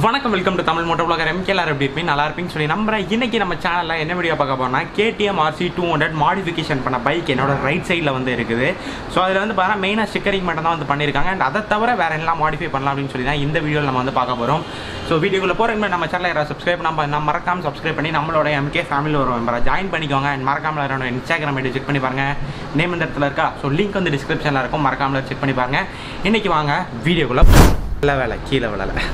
வணக்கம் welcome to Tamil moto blogger MKR எப்படி இருப்பீங்க நல்லா இருப்பீங்கன்னு சொல்லி நம்புறேன் இன்னைக்கு நம்ம சேனலில் என்ன வீடியோ பார்க்க போறோம்னா KTM RC two hundred modification பண்ண பைக் என்னோட ரைட் சைடில் வந்து இருக்குது ஸோ அதில் வந்து பார்த்தா மெயினாக ஸ்டிக்கரிங் மட்டும் தான் வந்து பண்ணியிருக்காங்க அண்ட் அதை தவிர வேற எல்லாம் மாடிஃபை பண்ணலாம் அப்படின்னு சொல்லி தான் இந்த வீடியோவில் நம்ம வந்து பார்க்க போகிறோம் ஸோ வீடியோக்குள்ள போகிற நம்ம சேனலை யாராவது சப்ஸ்கிரைப் நம்ம நம்ம மறக்காம சப்ஸ்கிரைப் பண்ணி நம்மளோட எம்கே ஃபேமிலி ஒரு மெம்பரை ஜாயின் பண்ணிக்கோங்க அண்ட் மறக்காம என்னோட இன்ஸ்டாகிராம் ஐடி செக் பண்ணி பாருங்க நேம் இந்த இடத்துல இருக்கா ஸோ லிங்க் வந்து டிஸ்கிரிப்ஷனில் இருக்கும் மறக்காமல செக் பண்ணி பாருங்க இன்னைக்கு வாங்க வீடியோக்குள்ள நல்ல வேலை கீழே விழலை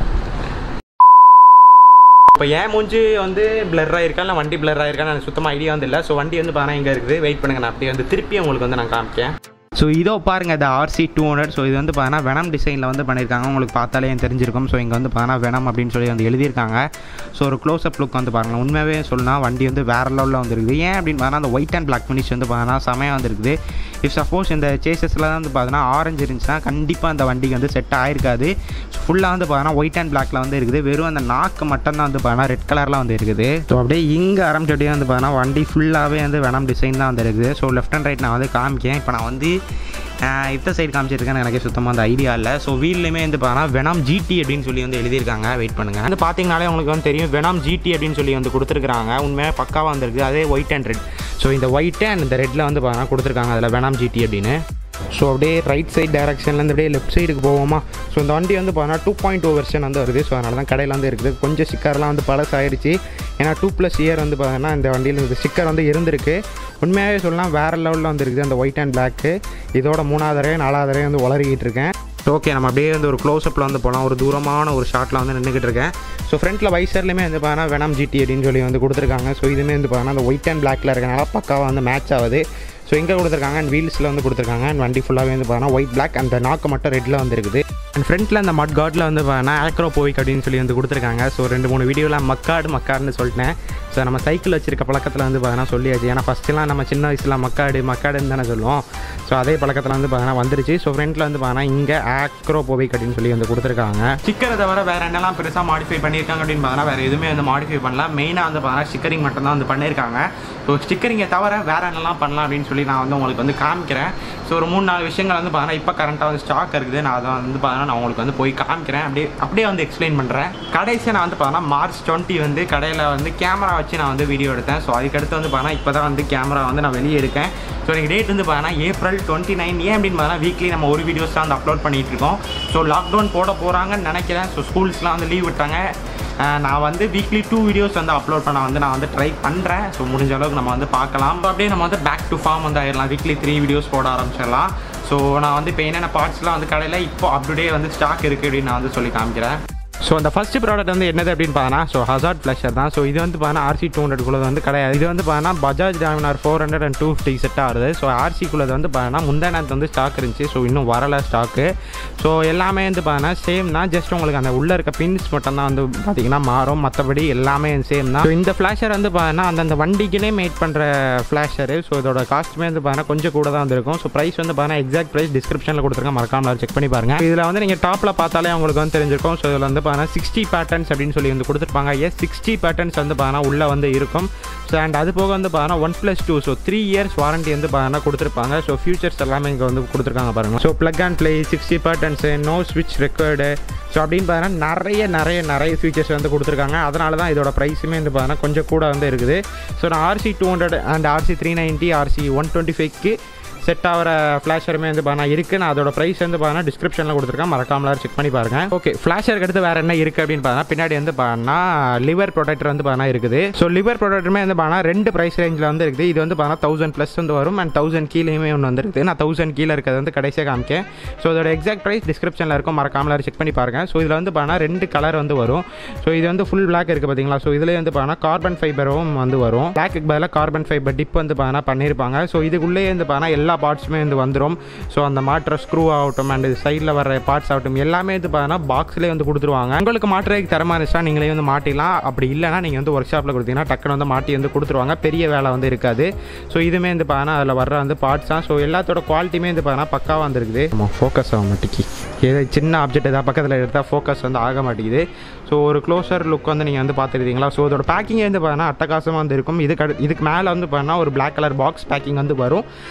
இப்போ ஏன் மூஞ்சி வந்து பிளர் ஆயிருக்கா இல்லை வண்டி பிளர் ஆயிருக்கா எனக்கு சுத்தமாக ஐடியா வந்து இல்லை ஸோ வண்டி வந்து பார்த்தா இங்கே இருக்குது வெயிட் பண்ணுங்க நான் அப்படியே வந்து திருப்பி உங்களுக்கு வந்து நான் காமிக்கேன் ஸோ இதோ பாருங்க இந்த ஆர்சி டூ ஹண்ட்ரட் ஸோ இது வந்து பார்த்தீங்கன்னா வெனம் டிசைனில் வந்து பண்ணியிருக்காங்க உங்களுக்கு பார்த்தாலே தெரிஞ்சிருக்கும் ஸோ இங்கே வந்து பார்த்தீங்கன்னா வெனம் அப்படின்னு சொல்லி வந்து எழுதியிருக்காங்க ஸோ ஒரு க்ளோஸ் அப் லுக் வந்து பாருங்கள் உண்மையாகவே சொல்லலாம் வண்டி வந்து வேறு லெவலில் வந்துருக்குது ஏன் அப்படின்னு பார்த்தீங்கன்னா அந்த ஒயிட் அண்ட் பிளாக் ஃபினிஷ் வந்து பார்த்தீங்கன்னா செமையாக வந்துருக்குது இஃப் சப்போஸ் இந்த சேசஸ்லாம் வந்து பார்த்தீங்கன்னா ஆரஞ்சு இருந்துச்சுன்னா கண்டிப்பாக அந்த வண்டிக்கு வந்து செட் ஆயிருக்காது ஃபுல்லாக வந்து பார்த்தீங்கன்னா ஒயிட் அண்ட் பிளாக்ல வந்து இருக்குது வெறும் அந்த நாக்கு மட்டும் தான் வந்து பார்த்தீங்கன்னா ரெட் கலரில் வந்து இருக்குது ஸோ அப்படியே இங்கே ஆரம்பிச்சோடய வந்து பார்த்தீங்கன்னா வண்டி ஃபுல்லாகவே வந்து வெனம் டிசைன் தான் வந்து இருக்குது ஸோ லெஃப்ட் அண்ட் ரைட் நான் வந்து காமிக்கேன் இப்போ நான் வந்து ஆஹ் இந்த சைடு காமிச்சிருக்கேன்னு எனக்கு சுத்தமாக அந்த ஐடியா இல்லை ஸோ வீல்லையுமே வந்து பார்த்தீங்கன்னா வெனாம் ஜிடி அப்படின்னு சொல்லி வந்து எழுதியிருக்காங்க வெயிட் பண்ணுங்கள் வந்து பார்த்தீங்கனாலே உங்களுக்கு வந்து தெரியும் வெனாம் ஜிடி அப்படின்னு சொல்லி வந்து கொடுத்துருக்காங்க உண்மையாக பக்காவாக வந்திருக்கு அதே ஒயிட் அண்ட் ரெட் ஸோ இந்த ஒயிட் அண்ட் இந்த ரெட்டில் வந்து பார்த்தீங்கன்னா கொடுத்துருக்காங்க அதில் வெனாம் ஜிடி அப்படின்னு ஸோ அப்படியே ரைட் சைடு டேரக்ஷன்லேருந்து அப்படியே லெஃப்ட் சைடுக்கு போவோமா ஸோ இந்த வண்டி வந்து பார்த்தீங்கன்னா டூ பாயிண்ட் டூ வெர்ஷன் வந்து வருது ஸோ அதனால தான் கடையில் வந்து இருக்குது கொஞ்சம் ஸ்டிக்கர்லாம் வந்து பழசாயிருச்சு ஏன்னா டூ ப்ளஸ் இயர் வந்து பார்த்தீங்கன்னா இந்த வண்டியில் இந்த ஸ்டிக்கர் வந்து இருந்திருக்கு உண்மையாகவே சொல்லலாம் வேறு லெவலில் வந்து இருக்குது அந்த ஒயிட் அண்ட் பிளாக்கு இதோட மூணாவது தடவை நாலாவது தடவை வந்து உளறிக்கிட்டு இருக்கேன் ஓகே நம்ம அப்படியே வந்து ஒரு க்ளோஸ்அப்பில் வந்து போகலாம் ஒரு தூரமான ஒரு ஷாட்டில் வந்து நின்றுக்கிட்டு இருக்கேன் ஸோ ஃப்ரண்ட்டில் வைசர்லையுமே வந்து பார்த்தீங்கன்னா வெனம் ஜிடி அப்படின்னு சொல்லி வந்து கொடுத்துருக்காங்க ஸோ இதுவுமே வந்து பார்த்தீங்கன்னா அந்த ஒயிட் அண்ட் பிளாக்ல இருக்கனால பக்காவாக வந்து மேட்ச் ஆகுது ஸோ எங்கே கொடுத்துருக்காங்க அண்ட் வீல்ஸில் வந்து கொடுத்துருக்காங்க அண்ட் வண்டி ஃபுல்லாகவே வந்து பார்த்தீங்கன்னா ஒயிட் பிளாக் அந்த நாக்கு மட்டும் ரெட்டில் வந்து இருக்குது அண்ட் ஃப்ரண்ட்டில் அந்த மட் கார்டில் வந்து பார்த்தீங்கன்னா ஆக்ரோ போவிக் அப்படின்னு சொல்லி வந்து கொடுத்துருக்காங்க ஸோ ரெண்டு மூணு வீடியோவில் மக்காடு மக்காடுன்னு சொல்லிட்டேன் ஸோ நம்ம சைக்கிள் வச்சிருக்க பழக்கத்தில் வந்து பார்த்தீங்கன்னா சொல்லியாச்சு ஏன்னா ஃபஸ்ட்டுலாம் நம்ம சின்ன வயசில் மக்காடு மக்காடுன்னு தானே சொல்லுவோம் ஸோ அதே பழக்கத்தில் வந்து பார்த்தீங்கன்னா வந்துருச்சு ஸோ ஃப்ரண்ட்டில் வந்து பார்த்தீங்கன்னா இங்கே ஆக்ரோ போவிக் அப்படின்னு சொல்லி வந்து கொடுத்துருக்காங்க ஸ்டிக்கரை தவிர வேறு என்னெல்லாம் பெருசாக மாடிஃபை பண்ணியிருக்காங்க அப்படின்னு பார்த்தீங்கன்னா வேறு எதுவுமே வந்து மாடிஃபை பண்ணலாம் மெயினாக வந்து பார்த்தீங்கன்னா ஸ்டிக்கரிங் மட்டும் தான் வந்து பண்ணியிருக்காங்க ஸோ ஸ்டிக்கரிங்கை தவிர வேறு என்னெல்லாம் பண்ணலாம் அப்படின்னு சொல்லி நான் வந்து உங்களுக்கு வந்து காமிக்கிறேன் ஸோ ஒரு மூணு நாலு விஷயங்கள் வந்து பார்த்தீங்கன்னா இப்போ கரண்ட்டாக வந்து ஸ்டாக் இருக்குது நான் அதை வந்து பார்த்தீங்கன்னா நான் உங்களுக்கு வந்து போய் காமிக்கிறேன் அப்படியே அப்படியே வந்து எக்ஸ்பிளைன் பண்ணுறேன் கடைசியாக நான் வந்து பார்த்தீங்கன்னா மார்ச் டுவெண்ட்டி வந்து கடையில் வந்து கேமரா வச்சு நான் வந்து வீடியோ எடுத்தேன் ஸோ அதுக்கடுத்து வந்து பார்த்தீங்கன்னா இப்போ தான் வந்து கேமரா வந்து நான் வெளியே எடுக்கேன் ஸோ எனக்கு டேட் வந்து பார்த்தீங்கன்னா ஏப்ரல் டுவெண்ட்டி நைன் ஏன் அப்படின்னு பார்த்தீங்கன்னா வீக்லி நம்ம ஒரு வீடியோஸ் தான் வந்து அப்லோட் பண்ணிட்டு இருக்கோம் ஸோ லாக்டவுன் போட போகிறாங்கன்னு நினைக்கிறேன் ஸோ ஸ்கூல்ஸ்லாம் வந்து லீவ் விட்டாங்க அஹ் நான் வந்து வீக்லி டூ வீடியோஸ் வந்து அப்லோட் பண்ண வந்து நான் வந்து ட்ரை பண்ணுறேன் ஸோ முடிஞ்ச அளவுக்கு நம்ம வந்து பார்க்கலாம் So அப்படியே நம்ம வந்து பேக் டு ஃபார்ம் வந்து ஆயிடலாம் வீக்லி த்ரீ வீடியோஸ் போட ஆரம்பிச்சிடலாம் ஸோ நான் வந்து இப்போ என்னென்ன பார்ட்ஸ்லாம் வந்து கடையில் இப்போ அப்டுடே வந்து ஸ்டாக் இருக்குது அப்படின்னு நான் வந்து சொல்லி காமிக்கிறேன் ஸோ அந்த ஃபர்ஸ்ட் ப்ராடக்ட் வந்து என்னது அப்படின்னு பார்த்தா ஸோ ஹசார்ட் ஃப்ளஷர் தான் ஸோ இது வந்து பார்த்தா ஆர்சி டூ ஹண்ட்ரட் குள்ளது வந்து கிடையாது இது வந்து பார்த்தா Bajaj Dominar four hundred and two fifty set ஆகுது ஸோ ஆர்சி குள்ளது வந்து பார்த்தா முந்தா நேரத்து வந்து ஸ்டாக் இருந்துச்சு ஸோ இன்னும் வரல ஸ்டாக்கு ஸோ எல்லாமே வந்து பார்த்தா சேம் தான் ஜஸ்ட் உங்களுக்கு அந்த உள்ளே இருக்க பின்ஸ் மட்டும் தான் வந்து பார்த்தீங்கன்னா மாறும் மற்றபடி எல்லாமே சேம் தான் ஸோ இந்த ஃப்ளாஷர் வந்து பார்த்தா அந்தந்த வண்டிக்குனே மேட் பண்ணுற ஃப்ளாஷரு ஸோ இதோட காஸ்ட்டுமே வந்து பார்த்தா கொஞ்சம் கூட தான் வந்திருக்கும் ஸோ ப்ரைஸ் வந்து பார்த்தா எக்ஸாக்ட் ப்ரைஸ் டிஸ்கிரிப்ஷனில் கொடுத்துருக்கேன் மறக்காம செக் பண்ணி பாருங்க இதில் வந்து நீங்கள் டாப்பில் பார்த்தாலே உங்களுக்கு வந்து தெரிஞ்சிருக்கும் ஸோ இதில் வந்து பார்த்தீங்கன்னா சிக்ஸ்டி பேட்டர்ன்ஸ் அப்படின்னு சொல்லி வந்து கொடுத்துருப்பாங்க எஸ் சிக்ஸ்டி பேட்டர்ன்ஸ் வந்து பார்த்தீங்கன்னா உள்ளே வந்து இருக்கும் ஸோ அண்ட் அது போக வந்து பார்த்தீங்கன்னா one plus two so three years warranty வந்து பார்த்தீங்கன்னா கொடுத்துருப்பாங்க ஸோ ஃபியூச்சர்ஸ் எல்லாமே இங்கே வந்து கொடுத்துருக்காங்க பாருங்க so plug and play sixty patterns no ஸ்விட்ச் ரெக்கார்டு ஸோ அப்படின்னு பார்த்தீங்கன்னா நிறைய நிறைய நிறைய ஃபீச்சர்ஸ் வந்து கொடுத்துருக்காங்க அதனால தான் இதோட ப்ரைஸுமே வந்து பார்த்தீங்கன்னா கொஞ்சம் கூட வந்து இருக்குது ஸோ நான் RC two hundred and RC three ninety RC one twenty ஃபைவ்க்கு செட் ஆகிற ஃப்ளாஷருமே வந்து பார்த்தா இருக்குது நான் அதோட ப்ரைஸ் வந்து பார்த்தா டிஸ்கிரிப்ஷனில் கொடுத்துருக்கேன் மறக்காமல செக் பண்ணி பாருங்க ஓகே ஃப்ளாஷருக்கு அடுத்து வேறு என்ன இருக்குது அப்படின்னு பார்த்தா பின்னாடி வந்து பார்த்தா லிவர் ப்ரொடக்டர் வந்து பார்த்தா இருக்குது ஸோ லிவர் ப்ரொடக்டருமே வந்து பார்த்தா ரெண்டு ப்ரைஸ் ரேஞ்சில் வந்து இருக்குது இது வந்து பார்த்தா தௌசண்ட் ப்ளஸ் வந்து வரும் அண்ட் தௌசண்ட் கீழேயுமே ஒன்று வந்து இருக்குது நான் தௌசண்ட் கீழே இருக்கிறது வந்து கடைசியாக காமிக்கேன் ஸோ இதோட எக்ஸாக்ட் ப்ரைஸ் டிஸ்கிரிப்ஷனில் இருக்கும் மறக்காமல செக் பண்ணி பாருங்க ஸோ இதில் வந்து பார்த்தா ரெண்டு கலர் வந்து வரும் ஸோ இது வந்து ஃபுல் பிளாக் இருக்குது பார்த்தீங்களா ஸோ இதில் வந்து பார்த்தா கார்பன் ஃபைபரும் வந்து வரும் பிளாக்கு பதிலாக கார்பன் ஃபைபர் டிப் வந்து பார்த்தா பண்ணியிருப்பாங்க ஸோ இதுக்குள்ளேயே வந்து பார்த்தா எல்லா பார்ட்ஸுமே வந்து வந்துடும் ஸோ அந்த மாற்ற ஸ்க்ரூ ஆகட்டும் அண்ட் சைடில் வர பார்ட்ஸ் ஆகட்டும் எல்லாமே வந்து பார்த்தீங்கன்னா பாக்ஸ்லேயே வந்து கொடுத்துருவாங்க உங்களுக்கு மாட்டுறதுக்கு தரமாக இருந்துச்சுன்னா நீங்களே வந்து மாட்டிடலாம் அப்படி இல்லைனா நீங்கள் வந்து ஒர்க் ஷாப்பில் கொடுத்தீங்கன்னா டக்குன்னு வந்து மாட்டி வந்து கொடுத்துருவாங்க பெரிய வேலை வந்து இருக்காது ஸோ இதுவுமே வந்து பார்த்தீங்கன்னா அதில் வர்ற வந்து பார்ட்ஸ் தான் ஸோ எல்லாத்தோட குவாலிட்டியுமே வந்து பார்த்தீங்கன்னா பக்காவாக வந்துருக்குது நம்ம ஃபோக்கஸ் ஆக மாட்டேங்கி ஏதோ சின்ன ஆப்ஜெக்ட் ஏதாவது பக்கத்தில் எடுத்தால் ஃபோக்கஸ் வந்து ஆக மாட்டேங்குது ஸோ ஒரு க்ளோசர் லுக் வந்து நீங்கள் வந்து பார்த்துருக்கீங்களா ஸோ இதோட பேக்கிங் வந்து பார்த்தீங்கன்னா அட்டகாசமாக வந்து இருக்கும் இதுக்கு அடு- இதுக்கு மேலே வந்து பார்த்தீங்கன்னா ஒரு Black கலர் பாக்ஸ் பேக்கிங் வந்து வரும் ஸோ நான் வந்து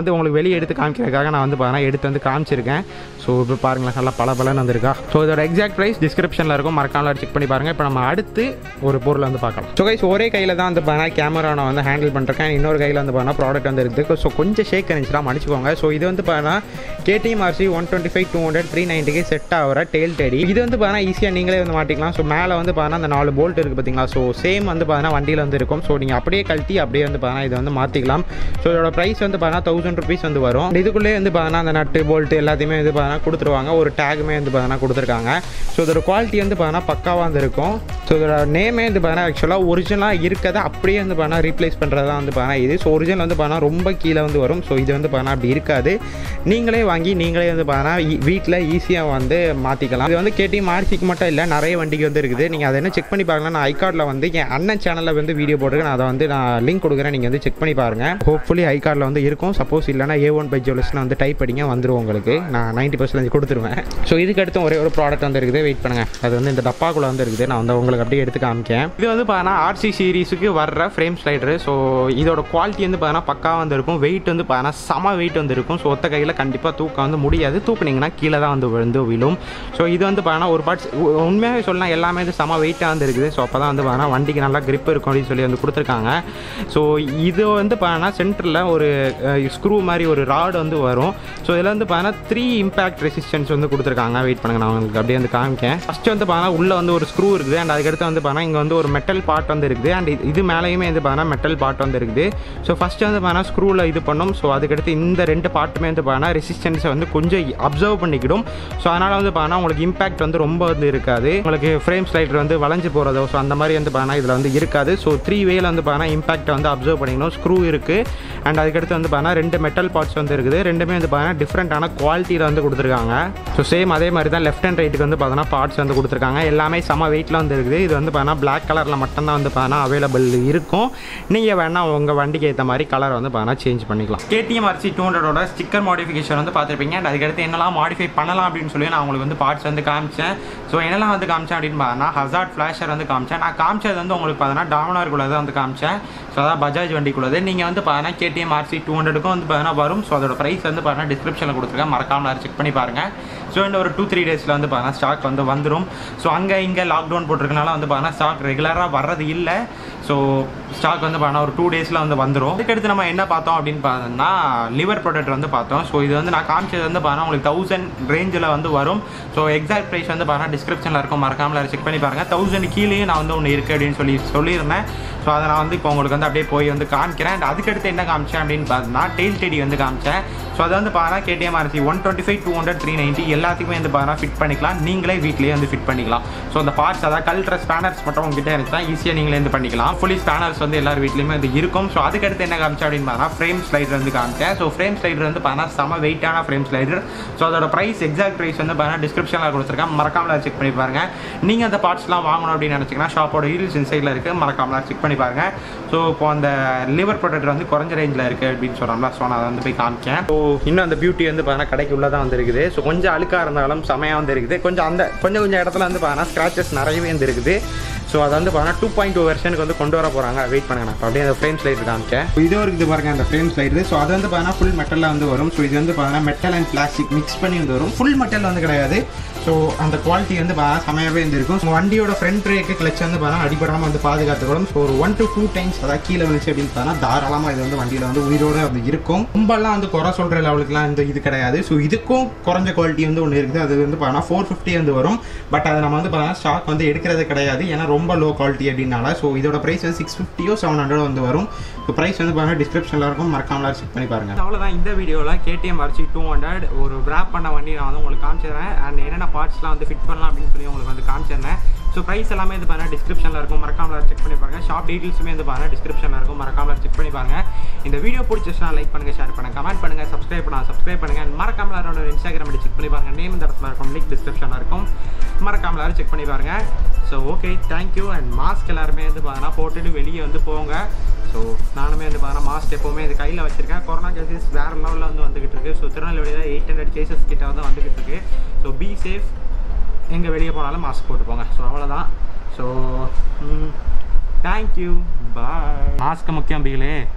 வந்து உங்களுக்கு வெளியே எடுத்து காமிக்கிறதுக்காக நான் வந்து பார்த்தீங்கன்னா எடுத்து வந்து காமிச்சிருக்கேன் ஸோ இப்போ பாருங்களேன் நல்லா பல பலன்னு வந்திருக்கா ஸோ இதோட எக்ஸாக்ட் ப்ரைஸ் டிஸ்கிரிப்ஷனில் இருக்கும் மறக்காமல செக் பண்ணி பாருங்கள் இப்போ நம்ம அடுத்து ஒரு பொருளை வந்து பார்க்கலாம் ஸோ கைஸ் ஒரே கையில் தான் வந்து பார்த்தீங்கன்னா கேமரா நான் வந்து ஹேண்டில் பண்ணிருக்கேன் இன்னொரு கையில் வந்து பார்த்தீங்கன்னா ப்ராடக்ட் வந்து இருக்குது ஸோ கொஞ்சம் ஷேக் இருந்துச்சுன்னா மன்னிச்சுக்கோங்க ஸோ இது வந்து பார்த்தீங்கன்னா KTM RC one twenty five two hundred three நைன்ட்டிக்கு செட் ஆகிற டெயில் டெடி இது வந்து பார்த்தீங்கன்னா ஈஸியாக நீங்களே வந்து மாட்டிக்கலாம் ஸோ மேலே வந்து பார்த்தீங்கன்னா அந்த நாலு போல்ட் இருக்குது பார்த்தீங்களா ஸோ சேம் வந்து பார்த்தீங்கன்னா வண்டியில் வந்து இருக்கும் ஸோ நீங்கள் அப்படியே கழட்டி அப்படியே வந்து பார்த்தீங்கன்னா இதை வந்து மாற்றிக்கலாம் ஸோ இதோட ப்ரைஸ் வந்து பார்த்தீங்கன்னா தௌசண்ட் ருபீஸ் வந்து வரும் இதுக்குள்ளே வந்து பார்த்தீங்கன்னா அந்த நட்டு போல்ட் எல்லாத்தையுமே வந்து பார்த்தீங்கன்னா கொடுத்துருவாங்க ஒரு டேகுமே வந்து பார்த்தீங்கன்னா கொடுத்துருக்காங்க ஸோ இதோட குவாலிட்டி வந்து பார்த்தீங்கன்னா பக்காவாக வந்து இருக்கும் ஸோ இதோட நேமே வந்து பார்த்தீங்கன்னா ஆக்சுவலாக ஒரிஜினலாக இருக்கதை அப்படியே வந்து பார்த்தீங்கன்னா ரீப்ளேஸ் பண்ணுறது தான் வந்து பார்த்தீங்கன்னா இது ஸோ ஒரிஜினல் வந்து பார்த்தீங்கன்னா ரொம்ப கீழே வந்து வரும் ஸோ இது வந்து பார்த்தீங்கன்னா அப்படி இருக்காது நீங்களே வாங்கி நீங்களே வந்து பார்த்தீங்கன்னா வீட்டில் ஈஸியாக வந்து மாற்றிக்கலாம் இது வந்து கேடிஎம் ஆர்சிக்கு மட்டும் இல்லை நிறைய வண்டிக்கு வந்து இருக்குது நீங்கள் அதை என்ன செக் பண்ணி பாருங்கள் நான் ஐகார்டில் வந்து என் அண்ணன் சேனலில் வந்து வீடியோ போட்டிருக்கேன் நான் அதை வந்து நான் லிங்க் கொடுக்குறேன் நீங்கள் வந்து செக் பண்ணி பாருங்கள் ஹோப்ஃபுல்லி ஐகார்டில் வந்து இருக்கும் சப்போஸ் இல்லைனா ஏ ஒன் பை ஜுவல்ஸ்னு வந்து டைப் பண்ணிங்க வந்துடும் உங்களுக்கு நான் நைன்ட்டி பர்சன்டேஜ் கொடுத்துருவேன் ஸோ இதுக்கு அடுத்து ஒரே ஒரு ப்ராடக்ட் வந்து இருக்குது வெயிட் பண்ணுங்கள் அது வந்து இந்த டப்பாக்குள்ளே வந்து இருக்குது நான் வந்து உங்களுக்கு அப்படியே எடுத்து காமிக்கேன் இது வந்து பார்த்தீங்கன்னா ஆர்சி சீரிஸுக்கு வர்ற ஃப்ரேம் ஸ்லைடரு ஸோ இதோட குவாலிட்டி வந்து பார்த்தீங்கன்னா பக்கா வந்து இருக்கும் வெயிட் வந்து பார்த்தீங்கன்னா செம வெயிட் வந்து இருக்கும் ஸோ ஒத்த கையில் கண்டிப்பாக தூக்க வந்து முடியாது தூக்குனீங்கன்னா கீழே தான் வந்து விழுந்து விழும் ஸோ இது வந்து பார்த்தீங்கன்னா ஒரு பார்ட்ஸ் உண்மையாகவே சொல்லலாம் எல்லாமே வந்து செம வெயிட்டாக வந்து இருக்குது ஸோ அப்போ தான் வந்து பார்த்தீங்கன்னா வண்டிக்கு நல்லா grip இருக்கும் அப்படின்னு சொல்லி வந்து கொடுத்துருக்காங்க ஸோ இது வந்து பார்த்தீங்கன்னா சென்டரில் ஒரு ஸ்க்ரூ மாதிரி ஒரு ராடு வந்து வரும் ஸோ இதில் வந்து பார்த்தீங்கன்னா த்ரீ இம்பாக்ட் ரெசிஸ்டன்ஸ் வந்து கொடுத்துருக்காங்க வெயிட் பண்ணுங்க நான் உங்களுக்கு அப்படியே வந்து காமிக்கேன் ஃபஸ்ட்டு வந்து பார்த்தீங்கன்னா உள்ளே வந்து ஒரு ஸ்க்ரூ இருக்குது அண்ட் அதுக்கடுத்து வந்து பார்த்தீங்கன்னா இங்கே வந்து ஒரு மெட்டல் பார்ட் வந்து இருக்குது அண்ட் இது மேலேயுமே வந்து பார்த்தீங்கன்னா மெட்டல் பார்ட் வந்து இருக்குது ஸோ ஃபஸ்ட்டு வந்து பார்த்தீங்கன்னா ஸ்க்ரூவில் இது பண்ணும் ஸோ அதுக்கடுத்து இந்த ரெண்டு பார்ட்டுமே வந்து பார்த்தீங்கன்னா ரெசிஸ்டன்ஸை வந்து கொஞ்சம் அப்சர்வ் பண்ணிக்கிடும் ஸோ அதனால் வந்து பார்த்தீங்கன்னா உங்களுக்கு இம்பாக்ட் வந்து ரொம்ப வந்து இருக்காது உங்களுக்கு ஃப்ரேம் ஸ்லைடர் வந்து வளைஞ்சு போகிறதோ ஸோ அந்த மாதிரி வந்து பார்த்தீங்கன்னா இதில் வந்து இருக்காது ஸோ த்ரீ வேல வந்து பார்த்தீங்கன்னா இம்பாக்ட்டை வந்து அப்சர்வ் பண்ணிக்கணும் ஸ்க்ரூ இருக்குது அண்ட் அதுக்கடுத்து வந்து பார்த்தீங்கன்னா ரெண்டு மெட்டல் பார்ட்ஸ் வந்து இருக்குது ரெண்டுமே வந்து பார்த்தீங்கன்னா டிஃப்ரெண்ட்டான குவாலிட்டியில் வந்து கொடுத்துருக்காங்க ஸோ சேம் அதே மாதிரி தான் லெஃப்ட் அண்ட் ரைட்டுக்கு வந்து பார்த்தீங்கன்னா பார்ட்ஸ் வந்து கொடுத்துருக்காங்க எல்லாமே செம வெயிட்டில் வந்து இருக்குது இது வந்து பார்த்தீங்கன்னா பிளாக் கலரில் மட்டும்தான் வந்து பார்த்தீங்கன்னா அவைலபிள் இருக்கும் நீங்கள் வேணால் உங்கள் வண்டிக்கு ஏற்ற மாதிரி கலர் வந்து பார்த்தீங்கன்னா சேஞ்ச் பண்ணிக்கலாம் கேடிஎம் ஆர்சி டூ ஹண்ட்ரடோட ஸ்டிக்கர் மாடிஃபிகேஷன் வந்து பார்த்துருப்பீங்க அண்ட் அதுக்கடுத்து என்னெல்லாம் மாடிஃபை பண்ணலாம் அப்படின்னு சொல்லி நான் உங்களுக்கு வந்து பார்ட்ஸ் வந்து காமிச்சேன் ஸோ என்னெல்லாம் வந்து காமிச்சேன் அப்படின்னு பார்த்தீங்கன்னா ஹசார்ட் ஃப்ளாஷர் வந்து காமிச்சேன் நான் காமிச்சது வந்து உங்களுக்கு பார்த்தீங்கன்னா டாமினாருக்குள்ளே தான் வந்து காமிச்சேன் ஸோ அதான் பஜாஜ் வண்டிக்குள்ளது நீங்கள் வந்து பார்த்தீங்கன்னா கேடிஎம் ஆர்சி டூ ஹண்ட்ரடுக்கும் வந்து பார்த்தீங்கன்னா வரும் ஸோ அதோட ப்ரைஸ் வந்து பார்த்தீங்கன்னா டிஸ்கிரிப்ஷனில் கொடுத்துருக்கேன் மறக்காம செக் பண்ணி பாருங்கள் ஸோ இந்த ஒரு டூ த்ரீ டேஸில் வந்து பார்த்தீங்கன்னா ஸ்டாக் வந்து வந்துடும் ஸோ அங்கே இங்கே லாக்டவுன் போட்டிருக்கனால வந்து பார்த்தீங்கன்னா ஸ்டாக் ரெகுலராக வர்றது இல்லை ஸோ ஸ்டாக் வந்து பார்த்தீங்கன்னா ஒரு டூ டேஸில் வந்து வந்துடும் அதுக்கடுத்து நம்ம என்ன பார்த்தோம் அப்படின்னு பார்த்தோம்னா லிவர் ப்ராடக்ட் வந்து பார்த்தோம் ஸோ இது வந்து நான் காமிச்சது வந்து பார்த்தீங்கன்னா உங்களுக்கு தௌசண்ட் ரேஞ்சில் வந்து வரும் ஸோ எக்ஸாக்ட் ப்ரைஸ் வந்து பார்த்தீங்கன்னா டிஸ்கிரிப்ஷனில் இருக்கும் மறக்காமல் செக் பண்ணி பாருங்கள் தௌசண்ட் கீழேயும் நான் வந்து ஒன்று இருக்குது அப்படின்னு சொல்லி சொல்லியிருந்தேன் ஸோ அதை நான் வந்து இப்போ உங்களுக்கு வந்து அப்படியே போய் வந்து காமிக்கிறேன் And அதுக்கடுத்து என்ன காமிச்சேன் அப்படின்னு பார்த்தோம்னா டெயில் டெடி வந்து காமிச்சேன் ஸோ அதை வந்து பார்த்தீங்கன்னா KTM RC one twenty five two hundred three ninety எல்லாத்துக்குமே வந்து பார்த்தீங்கன்னா ஃபிட் பண்ணிக்கலாம் நீங்களே வீட்லேயே வந்து ஃபிட் பண்ணிக்கலாம் ஸோ அந்த பார்ட்ஸ் அதாவது கல்ட்ர ஸ்பேனர்ஸ் மட்டும் உங்ககிட்ட இருந்துச்சா ஈஸியாக நீங்களே வந்து பண்ணிக்கலாம் ஃபுல்லி ஸ்பேனர்ஸ் வந்து எல்லார் வீட்லேயுமே வந்து இருக்கும் ஸோ அதுக்கடுத்து என்ன காமிச்சேன் அப்படின்னு பார்த்தா ஃப்ரேம் ஸ்லைடர் வந்து காமிச்சேன் ஸோ ஃப்ரேம் ஸ்லைடர் வந்து பார்த்தீங்கன்னா செம வெயிட்டான ஃப்ரேம் ஸ்லைடர் ஸோ அதோட ப்ரைஸ் எக்ஸாக்ட் ப்ரைஸ் வந்து பார்த்தீங்கன்னா டிஸ்கிரிப்ஷனில் கொடுத்துருக்கேன் மறக்காமல செக் பண்ணி பாருங்க நீங்கள் அந்த பார்ட்ஸ்லாம் வாங்கணும் அப்படின்னு நினச்சிங்கன்னா ஷாப்போட ஹீல்ஸ் இன்சைடில் இருக்குது மறக்காமல செக் பண்ணி பாருங்க ஸோ இப்போ அந்த லிவர் ப்ரொடக்ட் வந்து குறைஞ்ச ரேஞ்சில் இருக்குது அப்படின்னு சொல்கிறோம்ல ஸோ நான் அதை வந்து போய் காமிக்கேன் ஸோ இன்னும் அந்த பியூட்டி வந்து பார்த்தீங்கன்னா கடைக்கு உள்ளே தான் வந்து இருக்குது ஸோ கொஞ்சம் அழுக்காக இருந்தாலும் செமையாக வந்து இருக்குது கொஞ்சம் அந்த கொஞ்சம் கொஞ்சம் இடத்துல வந்து பார்த்தீங்கன்னா ஸ்க்ராச்சஸ் நிறையவே வந்து இருக்குது ஸோ அதை வந்து பார்த்தீங்கன்னா டூ பாயிண்ட் டூ வெர்ஷனுக்கு வந்து கொண்டு வர போகிறாங்க வெயிட் பண்ணுங்க நான் அப்படியே அந்த ஃப்ரேம் ஸ்லைட் காமிக்கேன் இது இருக்குது பாருங்க அந்த ஃப்ரேம் ஸ்லைடு ஸோ அது வந்து பார்த்தீங்கன்னா ஃபுல் மெட்டலில் வந்து வரும் ஸோ இது வந்து பார்த்தீங்கன்னா மெட்டல் அண்ட் பிளாஸ்டிக் மிக்ஸ் பண்ணி வந்து வரும் ஃபுல் மெட்டல் வந்து கிடையாது ஸோ அந்த குவாலிட்டி வந்து பார்த்தா செமையாகவே வந்து இருக்கும் ஸோ வண்டியோட ஃப்ரண்ட் பிரேக்கு கிளச் வந்து பார்த்தா அடிபடாமல் வந்து பாதுகாத்துக்கூடும் ஸோ ஒரு ஒன் டு டூ டைம்ஸ் அதாவது கீழே விழுச்சு அப்படின்னு பார்த்தா தாராளமாக இது வந்து வண்டியில் வந்து உயிரோட வந்து இருக்கும் ரொம்பலாம் வந்து குறை சொல்கிற லெவலுக்குலாம் இந்த இது கிடையாது ஸோ இதுக்கும் குறைஞ்ச குவாலிட்டி வந்து ஒன்று இருக்குது அது வந்து பார்த்தா ஃபோர் ஃபிஃப்டி வந்து வரும் பட் அதை நம்ம வந்து பார்த்தா ஸ்டாக் வந்து எடுக்கிறது கிடையாது ஏன்னா ரொம்ப லோ குவாலிட்டி அப்படின்னால ஸோ இதோட ப்ரைஸ் வந்து சிக்ஸ் ஃபிஃப்டியோ செவன் ஹண்ட்ரட் வந்து வரும் ஸோ ப்ரைஸ் வந்து பார்த்தா டிஸ்கிரிப்ஷனில் இருக்கும் மறக்காமல செக் பண்ணி பாருங்க அவ்வளோதான் இந்த வீடியோவில் கேடிஎம் ஆர்சி டூ ஹண்ட்ரட் ஒரு wrap பண்ண வண்டி நான் வந்து உங்களுக்கு காமிச்சிடுறேன் அண்ட் என்னென்ன பார்ட்ஸ்லாம் வந்து ஃபிட் பண்ணலாம் அப்படின்னு சொல்லி உங்களுக்கு வந்து காமிச்சிடுறேன் ஸோ ப்ரைஸ் எல்லாமே வந்து பாருங்கள் டிஸ்கிரிப்ஷனில் இருக்கும் மறக்காமல செக் பண்ணி பாருங்க ஷாப் டீட்டெயில்ஸுமே வந்து பாருங்கள் டிஸ்கிரிப்ஷனில் இருக்கும் மறக்காமல செக் பண்ணி பாருங்க இந்த வீடியோ பிடிச்சிச்சுனா லைக் பண்ணுங்க ஷேர் பண்ணுங்க கமெண்ட் பண்ணுங்க சப்ஸ்கிரைப் பண்ணா சப்ஸ்கிரைப் பண்ணுங்க and மறக்காமல என்னோட இன்ஸ்டாகிராம் செக் பண்ணி பாருங்க நேம் இந்த இடத்துல இருக்கும் லிங்க் டிஸ்கிரிப்ஷனில் இருக்கும் மறக்காமல எல்லாரும் செக் பண்ணி பாருங்க so okay thank you and mask எல்லாருமே வந்து பார்த்தீங்கன்னா போட்டுட்டு வெளியே வந்து போங்க ஸோ நானுமே வந்து பார்த்தீங்கன்னா மாஸ்க் எப்போவுமே இது கையில் வச்சிருக்கேன் கொரோனா கேசஸ் வேறு லெவலில் வந்து வந்துகிட்டு இருக்கு ஸோ திருநெல்வேலியில் எயிட் ஹண்ட்ரட் கேசஸ் கிட்ட வந்து வந்துகிட்டு இருக்கு ஸோ பி சேஃப் எங்கே வெளியே போனாலும் மாஸ்க் போட்டு போங்க ஸோ அவ்வளோதான் ஸோ தேங்க்யூ பாய் மாஸ்க் முக்கியம் பீலே